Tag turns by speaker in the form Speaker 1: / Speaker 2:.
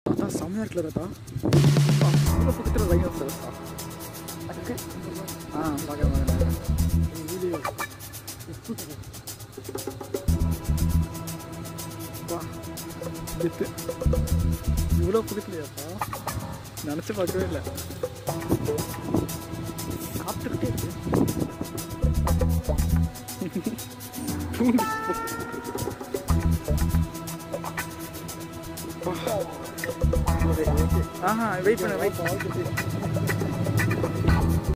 Speaker 1: அதான் செம்மையாக இருக்குல்ல தாத்தா இவ்வளோ பக்கத்தில் லைன் ஆஃப் தாத்தா அதுக்கு ஆ பார்க்க பார்க்க வீடியோ வா கெத்து இவ்வளோ பக்கத்துலையாப்பா நினச்சி பார்க்கவே இல்லை சாப்பிட்டுக்கிட்டே இருக்கு பூண்டு ஆஹா வெயிட் பண்ணு வெயிட்